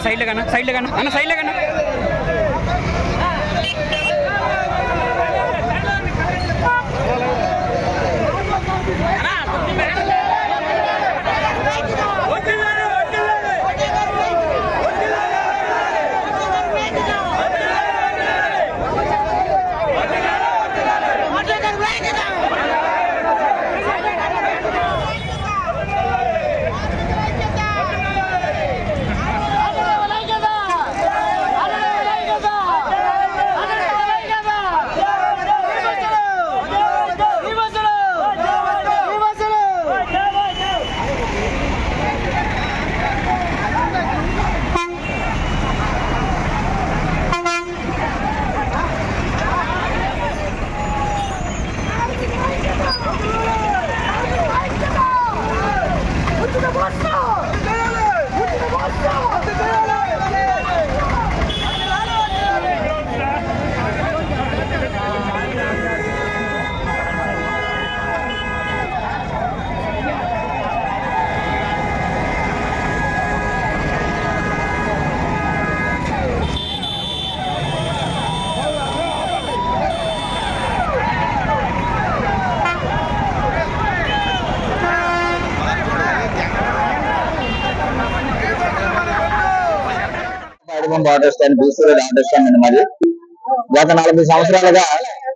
సైడ్లో కన్నా సైడ్లో కన్నా అన్న సైడ్లో కన్నా పాడుకొండ auto stand BC road auto stand అండి మరి గత నలభై సంవత్సరాలుగా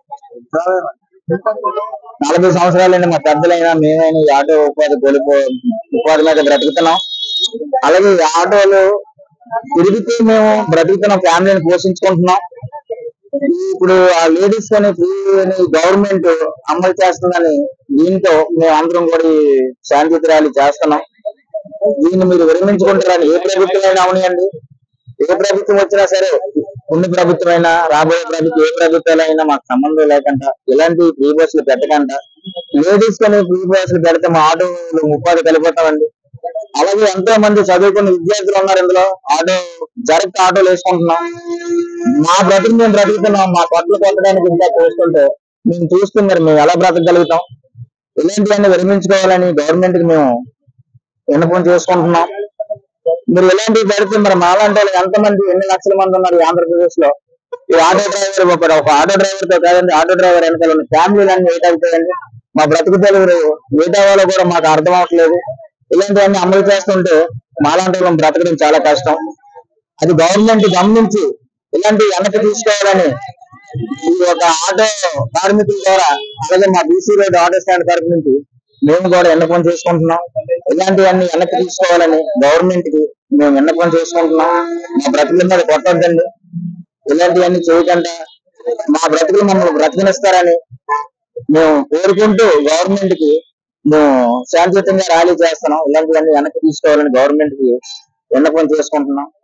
నలభై సంవత్సరాలండి మా పెద్దలైనా మేమైనా ఈ ఆటో ఉపాధి కోల్పో ఉపాధి మీద బ్రతుకుతున్నాం అలాగే ఈ ఆటోలు తిరిగితే మేము బ్రతుకుతున్నాం ఫ్యామిలీని పోషించుకుంటున్నాం ఇప్పుడు ఆ లేడీస్ అని ఫ్రీ గవర్నమెంట్ అమలు చేస్తుందని దీంతో మేము అందరం కూడా ఈ శాంతి ర్యాలీ చేస్తున్నాం దీన్ని మీరు విరమించుకుంటారని ఏ ప్రభుత్వం అయినా అవనియండి ఏ ప్రభుత్వం వచ్చినా సరే ఉన్న ప్రభుత్వమైనా రాబోయే ప్రభుత్వం ఏ ప్రభుత్వాలైనా మాకు సంబంధం లేకుండా ఇలాంటి ఫ్రీ బస్సులు పెట్టకుండా లేడీస్ కొని ఫ్రీ బస్సులు పెడితే మా ఆటోలు ఉపాధి కలిపోతామండి అలాగే ఎంతో మంది చదువుకున్న విద్యార్థులు ఉన్నారు ఇందులో ఆటో జరగ ఆటోలు వేసుకుంటున్నాం మా బ్రతుకు మేము బ్రతుకుతున్నాం మా కొట్లు కొట్టడానికి ఇంకా చూస్తుంటే మేము చూస్తున్నారు మేము ఎలా బ్రతకగలుగుతాం ఇలాంటివన్నీ విరమించుకోవాలని గవర్నమెంట్ కి మేము విన్నపం చేసుకుంటున్నాం మీరు ఇలాంటివి పెడితే మరి మాలాంటి వాళ్ళు ఎంతమంది ఎన్ని లక్షల మంది ఉన్నారు ఈ ఆంధ్రప్రదేశ్ లో ఈ ఆటో డ్రైవర్ ఒక ఒక ఆటో డ్రైవర్ తో కాదండి ఆటో డ్రైవర్ వెనకాల ఉన్న ఫ్యామిలీలు అన్ని ఏట్ అవుతాయండి మా బ్రతుకు తెలుగు మిగతా వాళ్ళు కూడా మాకు అర్థం అవట్లేదు ఇలాంటివన్నీ అమలు చేస్తుంటే మాలాంటి వాళ్ళం బ్రతకడం చాలా కష్టం అది గవర్నమెంట్ గమనించి ఇలాంటి వెనక్కి తీసుకోవాలని ఈ ఒక ఆటో కార్మికుల ద్వారా అలాగే మా బీసీ రోడ్ ఆటో స్టాండ్ తరపు నుంచి మేము కూడా విన్నపం చేసుకుంటున్నాం ఇలాంటివన్నీ వెనక్కి తీసుకోవాలని గవర్నమెంట్ కి మేము విన్నపం చేసుకుంటున్నాం మా బ్రతుకుల మీద కొట్టొద్దండి ఇలాంటివన్నీ చేయకుండా మా బ్రతుకులు మమ్మల్ని బ్రతికినిస్తారని మేము కోరుకుంటూ గవర్నమెంట్ కి మేము శాంతియుతంగా ర్యాలీ చేస్తున్నాం ఇలాంటివన్నీ వెనక్కి తీసుకోవాలని గవర్నమెంట్ కి విన్నపం చేసుకుంటున్నాం